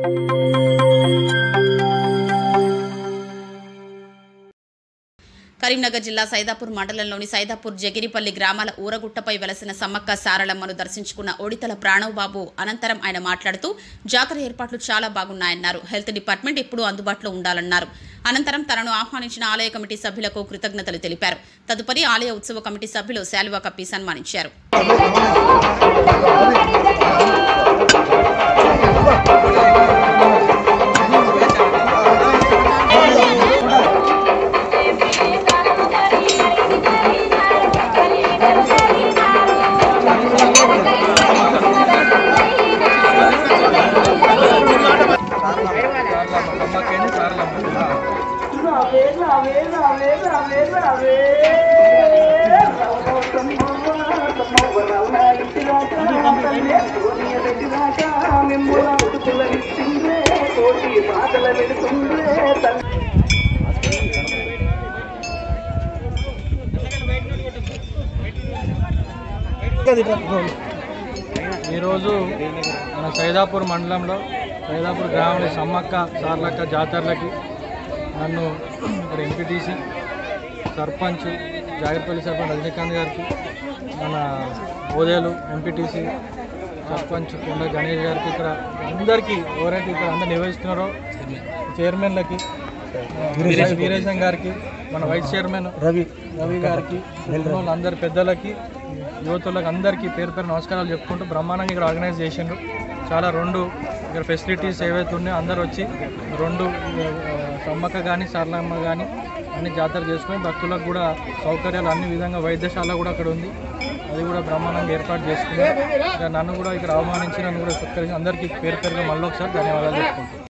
కరీంనగర్ జిల్లా సైదాపూర్ మండలంలోని సైదాపూర్ జగిరిపల్లి గ్రామాల ఊరగుట్టపై వెలసిన సమ్మక్క సారలమ్మను దర్శించుకున్న ఒడితల ప్రాణవబాబు అనంతరం ఆయన మాట్లాడుతూ జాతర ఏర్పాట్లు చాలా బాగున్నాయన్నారు హెల్త్ డిపార్ట్మెంట్ ఎప్పుడూ అందుబాటులో ఉండాలన్నారు అనంతరం తనను ఆహ్వానించిన ఆలయ కమిటీ సభ్యులకు కృతజ్ఞతలు తెలిపారు తదుపరి ఆలయ ఉత్సవ కమిటీ సభ్యులు శాలువా కప్పి సన్మానించారు ఈరోజు మన సైదాపూర్ మండలంలో సైదాపూర్ గ్రామంలో సమ్మక్క సార్లక్క జాతరలకి నన్ను ఇక్కడ ఎంపీటీసీ సర్పంచ్ జాగిరిపల్లి సర్పంచ్ రజనీకాంత్ గారికి మన ఓదేలు ఎంపీటీసీ సర్పంచ్ కొండ గణేష్ గారికి ఇక్కడ అందరికీ ఎవరైతే ఇక్కడ అందరు నిర్వహిస్తున్నారో చైర్మన్లకి వీరేశం గారికి మన వైస్ చైర్మన్ రవి రవి గారికి అందరి పెద్దలకి యువతులకు అందరికీ పేరు పేరు నమస్కారాలు చెప్పుకుంటూ బ్రహ్మాండంగా ఇక్కడ ఆర్గనైజ్ చేసిండ్రు చాలా రెండు ఇక్కడ ఫెసిలిటీస్ ఏవైతే ఉన్నాయో అందరు వచ్చి రెండు ఆ, సమ్మక్క కానీ సార్లమ్మ కానీ అన్ని జాతర చేసుకొని భక్తులకు కూడా సౌకర్యాలు అన్ని విధంగా వైద్యశాల కూడా అక్కడ ఉంది అది కూడా బ్రహ్మాండంగా ఏర్పాటు చేసుకున్నారు ఇక నన్ను కూడా ఇక్కడ అవమానించి నన్ను కూడా సత్కరించి అందరికీ పేరు పేరుగా మళ్ళీ ఒకసారి ధన్యవాదాలు చెప్పుకుంటాను